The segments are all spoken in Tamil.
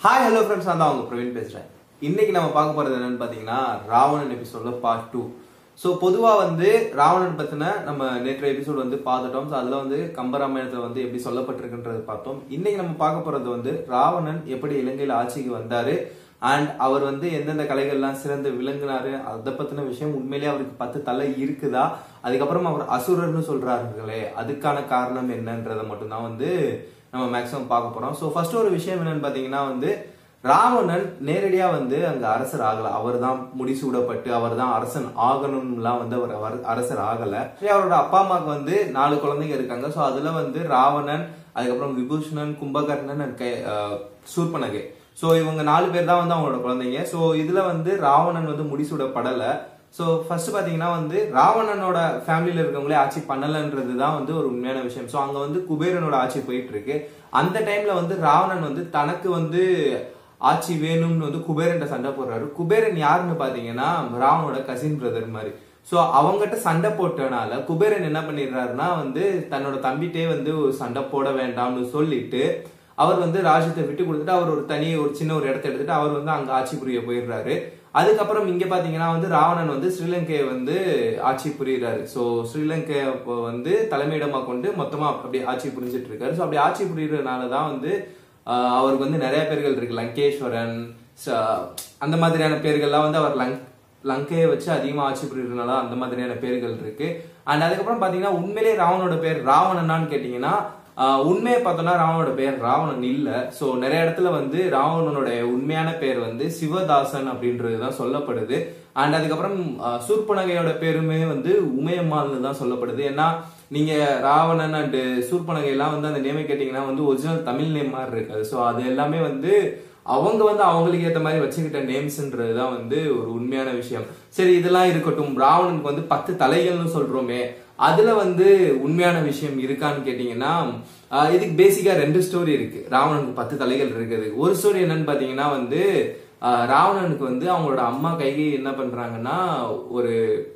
ஹாய் ஹலோ ஃப்ரெண்ட்ஸ் நான் தான் அவங்க பிரவீன் பேசுறேன் இன்னைக்கு நம்ம பார்க்க போறது என்னன்னு பாத்தீங்கன்னா ராவணன் எபிசோட்ல பார்ட் டூ ஸோ பொதுவாக வந்து ராவணன் பத்தின நம்ம நேற்று எபிசோட் வந்து பார்த்துட்டோம் ஸோ அதில் வந்து கம்பராமாயணத்தில் வந்து எப்படி சொல்லப்பட்டிருக்குன்றது பார்த்தோம் இன்னைக்கு நம்ம பார்க்க போறது வந்து ராவணன் எப்படி இலங்கையில் ஆட்சிக்கு வந்தாரு அண்ட் அவர் வந்து எந்தெந்த கலைகள்லாம் சிறந்து விளங்குனாரு அதை பத்தின விஷயம் உண்மையிலேயே அவருக்கு பத்து தலை இருக்குதா அதுக்கப்புறம் அவர் அசுரர்னு சொல்றாருங்களே அதுக்கான காரணம் என்னன்றதை மட்டும்தான் வந்து நம்ம மேக்ஸிமம் பார்க்க போறோம் ஸோ ஃபர்ஸ்ட் ஒரு விஷயம் என்னன்னு பாத்தீங்கன்னா வந்து ராவணன் நேரடியா வந்து அங்க அரசர் ஆகல அவர் தான் முடிசூடப்பட்டு அவர் தான் அரசன் ஆகணும்லாம் வந்து அவர் அவர் அரசர் ஆகல சரி, அவரோட அப்பா அம்மாவுக்கு வந்து நாலு குழந்தைங்க இருக்காங்க ஸோ அதுல வந்து ராவணன் அதுக்கப்புறம் விபூஷணன் கும்பகர்ணன் and கை- அஹ், சூர்பனகை ஸோ இவங்க நாலு பேர் தான் வந்து அவங்களோட குழந்தைங்க ஸோ இதுல வந்து ராவணன் வந்து முடிசூடப்படல ஸோ ஃபர்ஸ்ட் பாத்தீங்கன்னா வந்து ராவணனோட ஃபேமிலியில இருக்கவங்களே ஆட்சி பண்ணலன்றது தான் வந்து ஒரு உண்மையான விஷயம் ஸோ அங்க வந்து குபேரனோட ஆட்சி போயிட்டு இருக்கு அந்த டைம்ல வந்து ராவணன் வந்து தனக்கு வந்து ஆட்சி வேணும்னு வந்து குபேரன்ட்ட சண்டை போடுறாரு குபேரன் யாருன்னு பாத்தீங்கன்னா ராவனோட கசின் பிரதர் மாதிரி சோ அவங்ககிட்ட சண்டை போட்டனால குபேரன் என்ன பண்ணிடுறாருன்னா வந்து தன்னோட தம்பிட்டே வந்து ஒரு சண்டை போட வேண்டாம்னு சொல்லிட்டு அவர் வந்து ராஜ்யத்தை விட்டு கொடுத்துட்டு அவர் ஒரு தனி ஒரு சின்ன ஒரு இடத்த எடுத்துட்டு அவர் வந்து அங்க ஆட்சி புரிய போயிடுறாரு அதுக்கப்புறம் இங்க பாத்தீங்கன்னா வந்து ராவணன் வந்து ஸ்ரீலங்கையை வந்து ஆட்சி புரியுறாரு சோ ஸ்ரீலங்கை அப்போ வந்து தலைமையிடமா கொண்டு மொத்தமா அப்படி ஆட்சி புரிஞ்சிட்டு இருக்காரு சோ அப்படி ஆட்சி புரியுறதுனால தான் வந்து ஆஹ் அவருக்கு வந்து நிறைய பேர்கள் இருக்கு லங்கேஸ்வரன் ச- அந்த மாதிரியான பேர்கள்லாம் வந்து அவர் லங்க் லங்கையை வச்சு அதிகமா ஆட்சி புரியுறதுனால அந்த மாதிரியான பேர்கள் இருக்கு அண்ட் அதுக்கப்புறம் பாத்தீங்கன்னா உண்மையிலேயே ராவணோட பேர் ராவணனான்னு கேட்டீங்கன்னா ஆஹ் உண்மையை பார்த்தோம்னா ராவணோட பேர் ராவணன் இல்ல சோ நிறைய இடத்துல வந்து ராவணனோட உண்மையான பேர் வந்து சிவதாசன் அப்படின்றது தான் சொல்லப்படுது அண்ட் அதுக்கப்புறம் ஆஹ் சூர்பனகையோட பேருமே வந்து உமையம்மாள்னு தான் சொல்லப்படுது ஏன்னா நீங்க ராவணன் அண்ட் சூர்பனகை எல்லாம் வந்து அந்த நேமை கேட்டீங்கன்னா வந்து ஒரிஜினல் தமிழ் நேம் மாதிரி இருக்காது ஸோ அது எல்லாமே வந்து அவங்க வந்து அவங்களுக்கு ஏத்த மாதிரி வச்சுக்கிட்ட நேம்ஸ்ன்றது தான் வந்து ஒரு உண்மையான விஷயம் சரி இதெல்லாம் இருக்கட்டும் ராவணனுக்கு வந்து பத்து தலைகள்னு சொல்றோமே அதுல வந்து உண்மையான விஷயம் இருக்கான்னு கேட்டீங்கன்னா ஆஹ் இதுக்கு பேசிக்கா ரெண்டு ஸ்டோரி இருக்கு ராவணனுக்கு பத்து தலைகள் இருக்குது ஒரு ஸ்டோரி என்னன்னு பாத்தீங்கன்னா வந்து ஆஹ் ராவணனுக்கு வந்து அவங்களோட அம்மா கைகை என்ன பண்றாங்கன்னா ஒரு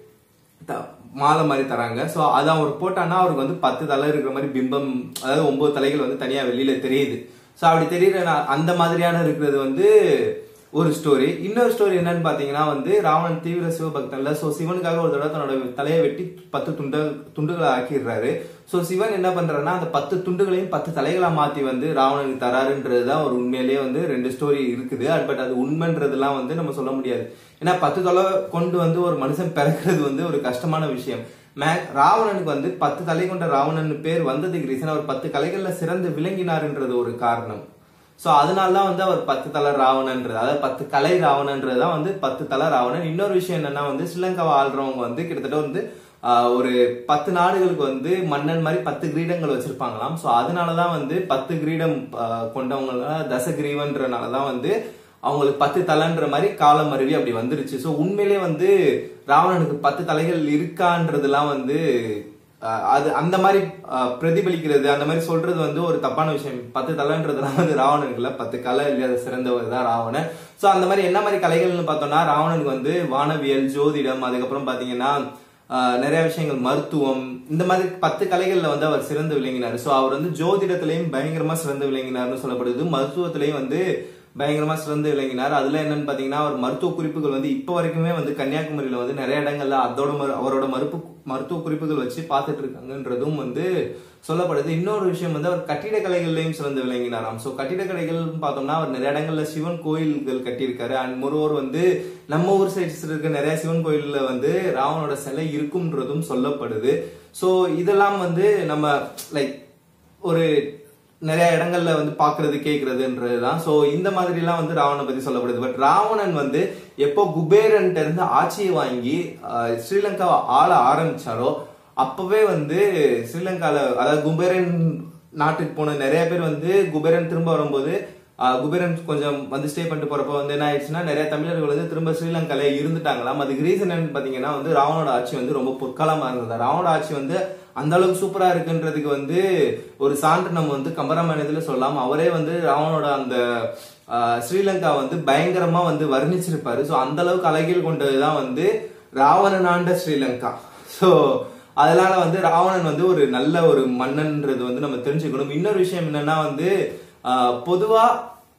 த- மாலை மாதிரி தராங்க ஸோ அதை அவர் போட்டான்னா அவருக்கு வந்து பத்து தலை இருக்கிற மாதிரி பிம்பம் அதாவது ஒன்பது தலைகள் வந்து தனியா வெளியில தெரியுது ஸோ அப்படி தெரியற நா- அந்த மாதிரியான இருக்கிறது வந்து ஒரு ஸ்டோரி இன்னொரு ஸ்டோரி என்னன்னு பாத்தீங்கன்னா வந்து ராவணன் தீவிர சிவபக்தன்ல சோ சிவனுக்காக ஒரு தடவை தன்னோட தலையை வெட்டி பத்து துண்டு துண்டுகளை ஆக்கிடுறாரு சோ சிவன் என்ன பண்றாருன்னா அந்த பத்து துண்டுகளையும் பத்து தலைகளா மாத்தி வந்து ராவணனுக்கு தராருன்றதுதான் ஒரு உண்மையிலேயே வந்து ரெண்டு ஸ்டோரி இருக்குது பட் அது உண்மைன்றதெல்லாம் வந்து நம்ம சொல்ல முடியாது ஏன்னா பத்து தலை கொண்டு வந்து ஒரு மனுஷன் பிறக்கிறது வந்து ஒரு கஷ்டமான விஷயம் மே- ராவணனுக்கு வந்து பத்து தலை கொண்ட ராவணன் பேர் வந்ததுக்கு ரீசன் அவர் பத்து கலைகள்ல சிறந்து விளங்கினாருன்றது ஒரு காரணம் சோ அதனால தான் வந்து அவர் பத்து தலை ராவணன்றது அதாவது பத்து கலை ராவணன்றது தான் வந்து பத்து தலை ராவணன் இன்னொரு விஷயம் என்னன்னா வந்து ஸ்ரீலங்காவை ஆள்றவங்க வந்து கிட்டத்தட்ட வந்து ஆஹ், ஒரு பத்து நாடுகளுக்கு வந்து மன்னன் மாதிரி பத்து கிரீடங்கள் வச்சிருப்பாங்களாம் சோ அதனாலதான் வந்து பத்து கிரீடம் ஆஹ், கொண்டவங்க தசகிரீவன்றனால தான் வந்து அவங்களுக்கு பத்து தலைன்ற மாதிரி காலம் அருவி அப்படி வந்துருச்சு சோ உண்மையிலே வந்து ராவணனுக்கு பத்து தலைகள் இருக்கான்றதெல்லாம் வந்து அஹ், அது அந்த மாதிரி அஹ், பிரதிபலிக்கிறது அந்த மாதிரி சொல்றது வந்து ஒரு தப்பான விஷயம் பத்து தலைன்றதுலாம் வந்து ராவணனுக்கு இல்ல பத்து கலை இல்லாத சிறந்தவர் தான் ராவணன் சோ அந்த மாதிரி என்ன மாதிரி கலைகள்னு பார்த்தோம்னா ராவணனுக்கு வந்து வானவியல் ஜோதிடம் அதுக்கப்புறம் பாத்தீங்கன்னா ஆஹ் நிறைய விஷயங்கள் மருத்துவம் இந்த மாதிரி பத்து கலைகள்ல வந்து அவர் சிறந்து விளங்கினார் சோ அவர் வந்து ஜோதிடத்திலையும் பயங்கரமா சிறந்து விளங்கினார்னு சொல்லப்படுது மருத்துவத்திலையும் வந்து பயங்கரமா சிறந்து விளங்கினார் அதுல என்னன்னு பாத்தீங்கன்னா அவர் மருத்துவ குறிப்புகள் வந்து இப்ப வரைக்குமே வந்து கன்னியாகுமரியில வந்து நிறைய இடங்கள்ல அதோட மரு- அவரோட மருப்பு மருத்துவ குறிப்புகள் வச்சு பார்த்துட்டு இருக்காங்கன்றதும் வந்து சொல்லப்படுது இன்னொரு விஷயம் வந்து அவர் கட்டிடக்கலைகள்லையும் சிறந்து விளங்கினாராம் சோ கட்டிடக்கலைகள் பார்த்தோம்னா அவர் நிறைய இடங்கள்ல சிவன் கோயில்கள் கட்டியிருக்காரு அண்ட் மொரோவர் வந்து நம்ம ஊர் சைட்ஸ் இருக்க நிறைய சிவன் கோயில்ல வந்து ராவனோட சிலை இருக்கும்ன்றதும் சொல்லப்படுது சோ இதெல்லாம் வந்து நம்ம லைக் ஒரு நிறைய இடங்கள்ல வந்து பாக்குறது கேக்குறதுன்றதுதான் சோ இந்த மாதிரி எல்லாம் வந்து ராவணனை பத்தி சொல்லப்படுது பட் ராவணன் வந்து எப்போ குபேரன்ட்ட இருந்து ஆட்சியை வாங்கி ஆஹ், ஸ்ரீலங்காவை ஆள ஆரம்பிச்சாரோ அப்பவே வந்து ஸ்ரீலங்கால அதாவது குபேரன் நாட்டுக்கு போன நிறைய பேர் வந்து குபேரன் திரும்ப வரும்போது ஆஹ், குபேரன் கொஞ்சம் வந்து ஸ்டே பண்ணிட்டு போறப்ப வந்து என்ன ஆயிடுச்சுன்னா நிறைய தமிழர்கள் வந்து திரும்ப ஸ்ரீலங்கால இருந்துட்டாங்களாம் அதுக்கு ரீசன் என்னன்னு பாத்தீங்கன்னா வந்து ராவணோட ஆட்சி வந்து ரொம்ப பொற்காலமா இருந்தது ராவணோட ஆட்சி வந்து அந்த அளவுக்கு சூப்பரா இருக்குன்றதுக்கு வந்து ஒரு சான்று நம்ம வந்து கம்பராமாயணத்துல சொல்லலாம் அவரே வந்து ராவணோட அந்த ஆஹ், ஸ்ரீலங்கா வந்து பயங்கரமா வந்து வர்ணிச்சிருப்பாரு சோ அந்த அளவுக்கு அழகியல் கொண்டதுதான் வந்து ராவணன் ஆண்ட ஸ்ரீலங்கா சோ அதனால வந்து ராவணன் வந்து ஒரு நல்ல ஒரு மன்னன்ன்றது வந்து நம்ம தெரிஞ்சுக்கணும் இன்னொரு விஷயம் என்னன்னா வந்து ஆஹ், பொதுவா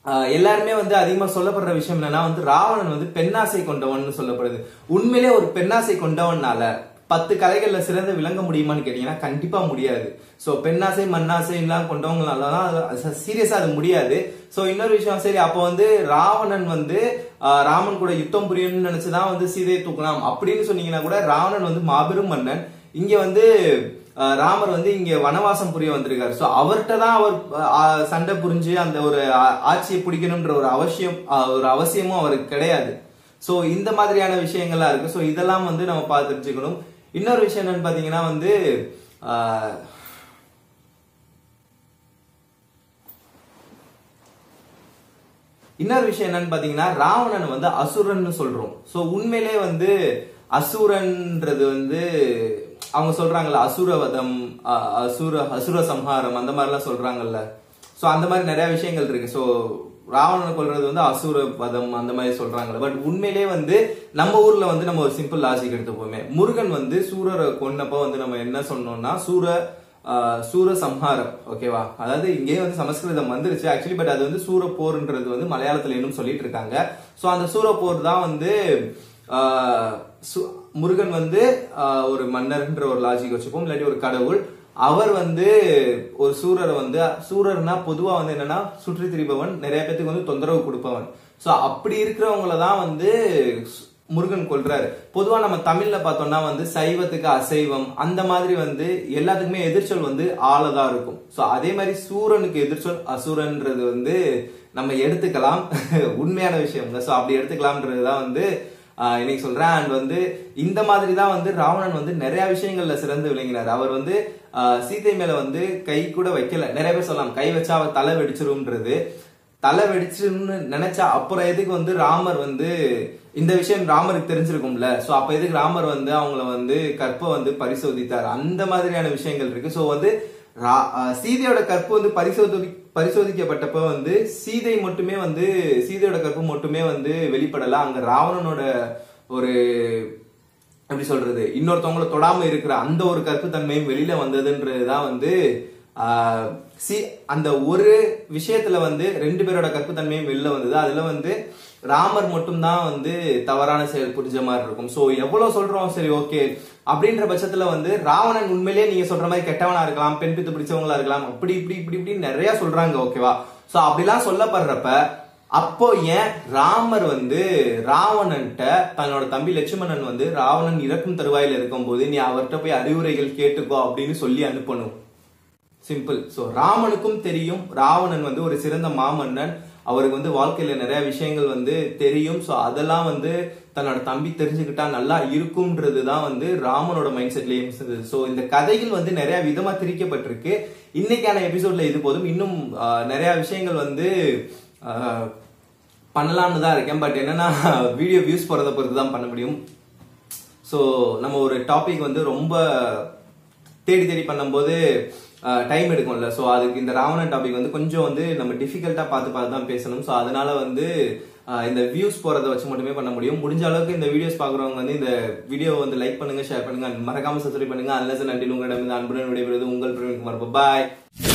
ஆஹ் எல்லாருமே வந்து அதிகமா சொல்லப்படுற விஷயம் என்னன்னா வந்து ராவணன் வந்து பெண்ணாசை கொண்டவன் சொல்லப்படுது உண்மையிலே ஒரு பெண்ணாசை கொண்டவனால பத்து கலைகள்ல சிறந்து விளங்க முடியுமான்னு கேட்டீங்கன்னா கண்டிப்பா முடியாது சோ பெண்ணாசை மண்ணாசை எல்லாம் கொண்டவங்களால தான் சீரியஸா அது முடியாது சோ இன்னொரு விஷயம் சரி அப்போ வந்து ராவணன் வந்து ஆஹ் ராமன் கூட யுத்தம் புரியணும்னு நினைச்சுதான் வந்து சீதையை தூக்கலாம் அப்படின்னு சொன்னீங்கன்னா கூட ராவணன் வந்து மாபெரும் மன்னன் இங்க வந்து ஆஹ் ராமர் வந்து இங்க வனவாசம் புரிய வந்திருக்காரு சோ அவர்கிட்ட தான் அவர் ஆஹ் சண்டை புரிஞ்சு அந்த ஒரு ஆ- ஆட்சியை பிடிக்கணும்ன்ற ஒரு அவசியம் ஆஹ் ஒரு அவசியமும் அவருக்கு கிடையாது சோ இந்த மாதிரியான விஷயங்கள்லாம் இருக்கு சோ இதெல்லாம் வந்து நம்ம பார்த்து தெரிஞ்சுக்கணும் இன்னொரு விஷயம் என்னன்னு பாத்தீங்கன்னா வந்து ஆஹ் இன்னொரு விஷயம் என்னன்னு பாத்தீங்கன்னா ராவணன் வந்து அசுரன்னு சொல்றோம் சோ உண்மையிலே வந்து அசுரன்ன்றது வந்து அவங்க சொல்றாங்கல்ல அசுரவதம் அ- அசுர அசுர சம்ஹாரம் அந்த மாதிரிலாம் சொல்றாங்கல்ல சோ அந்த மாதிரி நிறைய விஷயங்கள் இருக்கு சோ ராவணனை கொல்றது வந்து அசுர வதம் அந்த மாதிரி சொல்றாங்கல்ல பட் உண்மையிலே வந்து நம்ம ஊர்ல வந்து நம்ம ஒரு சிம்பிள் லாஜிக் எடுத்துப்போமே முருகன் வந்து சூரரை கொன்னப்போ வந்து நம்ம என்ன சொன்னோம்னா சூர ஆஹ் சூர சம்ஹாரம் ஓகேவா அதாவது இங்கே வந்து சமஸ்கிருதம் வந்துருச்சு ஆக்சுவலி பட் அது வந்து சூர போர்ன்றது வந்து மலையாளத்துல இன்னும் சொல்லிட்டு இருக்காங்க சோ அந்த சூர போர் தான் வந்து ஆஹ் சு- முருகன் வந்து ஆஹ் ஒரு மன்னர்ன்ற ஒரு லாஜிக் வச்சுப்போம் இல்லாட்டி ஒரு கடவுள் அவர் வந்து ஒரு சூரரை வந்து சூரர்னா பொதுவா வந்து என்னன்னா சுற்றி திரிபவன் நிறைய பேத்துக்கு வந்து தொந்தரவு கொடுப்பவன் சோ அப்படி இருக்கிறவங்கள தான் வந்து சு- முருகன் கொல்றாரு பொதுவா நம்ம தமிழ்ல பார்த்தோம்னா வந்து சைவத்துக்கு அசைவம் அந்த மாதிரி வந்து எல்லாத்துக்குமே எதிர்ச்சொல் வந்து ஆளதா இருக்கும் சோ அதே மாதிரி சூரனுக்கு எதிர்ச்சொல் அசுரன்றது வந்து நம்ம எடுத்துக்கலாம் உண்மையான விஷயம் சோ அப்படி எடுத்துக்கலாம்ன்றதுதான் வந்து ஆஹ் இன்னைக்கு சொல்றேன் அண்ட் வந்து இந்த மாதிரி தான் வந்து ராவணன் வந்து நிறைய விஷயங்கள்ல சிறந்து விளங்கினார் அவர் வந்து ஆஹ் சீதை மேல வந்து கை கூட வைக்கல நிறைய பேர் சொல்லலாம் கை வச்சா அவர் தலை வெடிச்சிரும்ன்றது தலை வெடிச்சுன்னு நினைச்சா அப்புறம் எதுக்கு வந்து ராமர் வந்து இந்த விஷயம் ராமருக்கு தெரிஞ்சிருக்கும்ல சோ அப்ப எதுக்கு ராமர் வந்து அவங்கள வந்து கற்பை வந்து பரிசோதித்தார் அந்த மாதிரியான விஷயங்கள் இருக்கு சோ வந்து ரா- அஹ் சீதையோட கற்பு வந்து பரிசோதி பரிசோதிக்கப்பட்டப்ப வந்து சீதை மட்டுமே வந்து சீதையோட கற்பு மட்டுமே வந்து வெளிப்படல அங்க ராவணனோட ஒரு எப்படி சொல்றது இன்னொருத்தவங்கள தொடாம இருக்கிற அந்த ஒரு கற்புத்தன்மையும் வெளியில வந்ததுன்றதுதான் வந்து ஆஹ், சி அந்த ஒரு விஷயத்துல வந்து ரெண்டு பேரோட கற்புத்தன்மையும் வெளில வந்தது அதுல வந்து ராமர் மட்டும்தான் வந்து தவறான செயல் புரிஞ்ச மாதிரி இருக்கும் சோ எவ்வளவு சொல்றோம் சரி ஓகே அப்படின்ற பட்சத்துல வந்து ராவணன் உண்மையிலேயே நீங்க சொல்ற மாதிரி கெட்டவனா இருக்கலாம் பெண் பித்து பிடிச்சவங்களா இருக்கலாம் அப்படி இப்படி இப்படி இப்படி நிறைய சொல்றாங்க ஓகேவா சோ அப்படிலாம் சொல்லப்படுறப்ப அப்போ ஏன் ராமர் வந்து ராவணன்ட்ட தன்னோட தம்பி லட்சுமணன் வந்து ராவணன் இறக்கும் தருவாயில இருக்கும்போது நீ அவர்கிட்ட போய் அறிவுரைகள் கேட்டுக்கோ அப்படின்னு சொல்லி அனுப்பணும் சிம்பிள் சோ ராமனுக்கும் தெரியும் ராவணன் வந்து ஒரு சிறந்த மாமன்னன் அவருக்கு வந்து வாழ்க்கையில நிறைய விஷயங்கள் வந்து தெரியும் சோ அதெல்லாம் வந்து தன்னோட தம்பி தெரிஞ்சுக்கிட்டா நல்லா இருக்கும்ன்றது தான் வந்து ராமனோட மைண்ட் செட்லயும் இருந்தது சோ இந்த கதைகள் வந்து நிறைய விதமா திரிக்கப்பட்டிருக்கு இன்னைக்கான எபிசோட்ல இது போதும் இன்னும் ஆஹ், நிறைய விஷயங்கள் வந்து ஆஹ், பண்ணலாம்னு தான் இருக்கேன் பட் என்னன்னா வீடியோ வியூஸ் போறத பொறுத்து தான் பண்ண முடியும் ஸோ நம்ம ஒரு டாபிக் வந்து ரொம்ப தேடி தேடி பண்ணும்போது டைம் எடுக்கும்ல ஸோ அதுக்கு இந்த ராவணன் டாபிக் வந்து கொஞ்சம் வந்து நம்ம டிஃபிகல்ட்டாக பார்த்து பார்த்து தான் பேசணும் ஸோ அதனால வந்து அஹ், இந்த வியூஸ் போறதை வச்சு மட்டுமே பண்ண முடியும் முடிஞ்ச அளவுக்கு இந்த வீடியோஸ் பார்க்குறவங்க வந்து இந்த வீடியோ வந்து லைக் பண்ணுங்க ஷேர் பண்ணுங்க and மறக்காம சப்ஸ்கிரைப் பண்ணுங்க அன்லஸ் நன்றி உங்களிடம் இந்த அன்புடன் விடைபெறுவது உங்கள் பிரவீன் குமார் பாய்